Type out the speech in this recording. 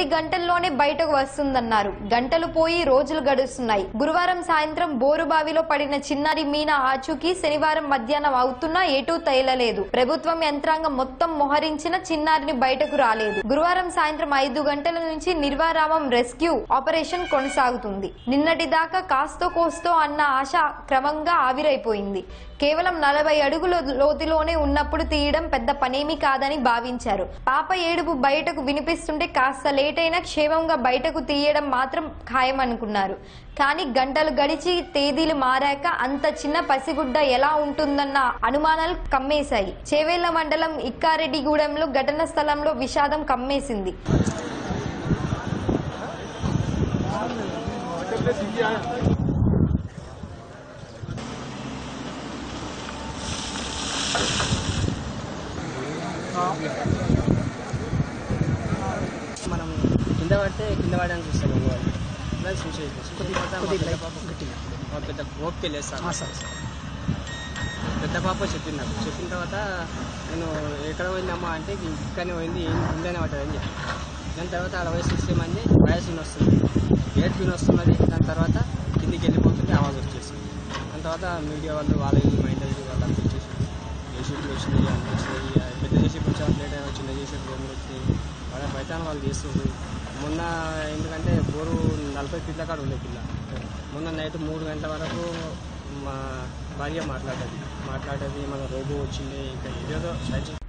కొద్ది గంటల్లోనే బయటకు వస్తుందన్నారు గంటలు పోయి రోజులు గడుస్తున్నాయి గురువారం సాయంత్రం బోరుబావిలో పడిన చిన్నారి మీనా ఆచూకీ శనివారం మధ్యాహ్నం అవుతున్నా ఎటూ తేలలేదు ప్రభుత్వం యంత్రాంగం మొత్తం మోహరించిన చిన్నారిని బయటకు రాలేదు గురువారం సాయంత్రం ఐదు గంటల నుంచి నిర్వారామం రెస్క్యూ ఆపరేషన్ కొనసాగుతుంది నిన్నటి దాకా కాస్తో కోస్తో అన్న ఆశ క్రమంగా ఆవిరైపోయింది కేవలం నలభై అడుగుల లోతులోనే ఉన్నప్పుడు తీయడం పెద్ద పనేమీ కాదని భావించారు పాప ఏడుపు బయటకు వినిపిస్తుంటే కాస్త లేట్ అయినా క్షేమంగా బయటకు తీయడం మాత్రం ఖాయమనుకున్నారు కానీ గంటలు గడిచి తేదీలు మారాక అంత చిన్న పసిగుడ్డ ఎలా ఉంటుందన్న అనుమానాలు కమ్మేశాయి చేవేళ్ల మండలం ఇక్కారెడ్డిగూడెంలో ఘటన స్థలంలో విషాదం కమ్మేసింది మనం కింద పడితే కింద పడడానికి చూస్తాం వాళ్ళు ఇలా చూసేసి పెద్ద ఓపిక లేదు సార్ పెద్ద పాప చెప్పింది నాకు చెప్పిన తర్వాత నేను ఎక్కడ పోయిందమ్మా అంటే ఇక్కడనే పోయింది ఏం ఉందనే పట్టదు అని చెప్పి దాని తర్వాత అక్కడ వయసు చూస్తే మంది వయసు వస్తుంది ఏట్ పిన్ వస్తున్నది దాని తర్వాత కిందికి వెళ్ళిపోతుంటే ఆవాజ్ వచ్చేసింది దాని తర్వాత మీడియా వాళ్ళు వాళ్ళ మా ఇంటర్వ్యూ వాళ్ళు అంతా వచ్చేసి జేసీపీలు వచ్చినాయి అన్నీ వచ్చినాయి ఆ పెద్ద జేసీపీ వచ్చి లేట్ అయినా చిన్న జేసీపీ రెండు వచ్చినాయి వాళ్ళ బయట వాళ్ళు చేస్తుండ్రు మొన్న ఎందుకంటే బోరు నలభై పిల్ల కాడ ఉండే పిల్ల మొన్న నైట్ మూడు గంటల వరకు మా భార్య మాట్లాడేది మాట్లాడేది మన రోబో వచ్చింది ఇంకా ఏదేదో సైన్స్